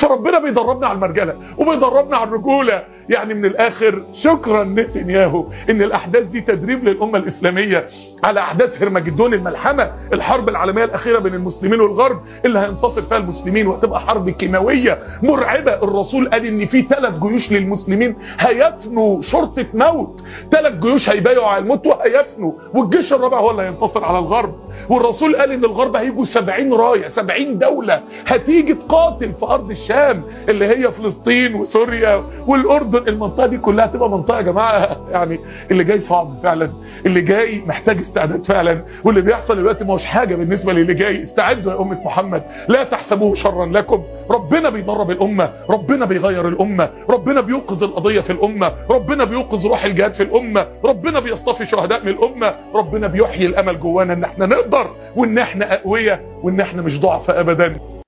فربنا بيدربنا على المرجله وبيدربنا على الرجوله يعني من الاخر شكرا نتنياهو ان الاحداث دي تدريب للامه الاسلاميه على احداث هرمجدون الملحمه الحرب العالميه الاخيره بين المسلمين والغرب اللي هينتصر فيها المسلمين وهتبقى حرب كيماويه مرعبه الرسول قال ان في ثلاث جيوش للمسلمين هيفنوا شرطه موت ثلاث جيوش هيبايعوا على الموت وهيفنوا والجيش الرابع هو اللي هينتصر على الغرب والرسول قال ان الغرب هيجوا 70 رايه 70 دوله هتيجي تقاتل في ارض الشام اللي هي فلسطين وسوريا والاردن المنطقه دي كلها تبقى منطقه يا جماعه يعني اللي جاي صعب فعلا اللي جاي محتاج استعداد فعلا واللي بيحصل دلوقتي ما هوش حاجه بالنسبه للي جاي استعدوا يا امه محمد لا تحسبوه شرا لكم ربنا بيدرب الامه ربنا بيغير الامه ربنا بيوقظ القضيه في الامه ربنا بيوقظ روح الجهاد في الامه ربنا بيصطفي شهداء من الامه ربنا بيحيي الامل جوانا ان احنا نقدر وان احنا اقوياء وان احنا مش ضعف ابدا